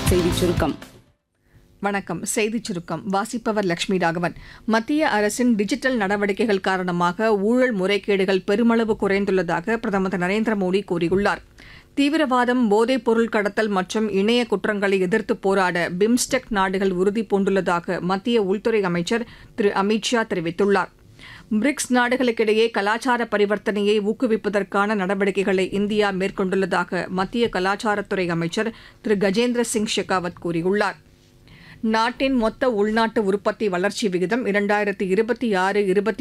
செய்திச் சுருக்கம் வணக்கம் செய்திச் சுருக்கம் வாசிப்பவர் லட்சுமி ராகவன் மத்திய அரசின் டிஜிட்டல் நடவடிக்கைகள் காரணமாக ஊழல் முறைகேடுகள் பெருமளவு குறைந்துள்ளதாக பிரதமர் திரு நரேந்திர மோடி கூறியுள்ளார் தீவிரவாதம் போதைப் பொருள் கடத்தல் மற்றும் இணைய குற்றங்களை எதிர்த்து போராட பிம்ஸ்டெக் நாடுகள் உறுதி பூண்டுள்ளதாக மத்திய உள்துறை அமைச்சர் திரு அமித் ஷா தெரிவித்துள்ளார் பிரிக்ஸ் நாடுகளுக்கிடையே கலாச்சார பரிவர்த்தனையை ஊக்குவிப்பதற்கான நடவடிக்கைகளை இந்தியா மேற்கொண்டுள்ளதாக மத்திய கலாச்சாரத்துறை அமைச்சர் திரு கஜேந்திர சிங் ஷெகாவத் கூறியுள்ளார் நாட்டின் மொத்த உள்நாட்டு உற்பத்தி வளர்ச்சி விகிதம் இரண்டாயிரத்தி இருபத்தி ஆறு இருபத்தி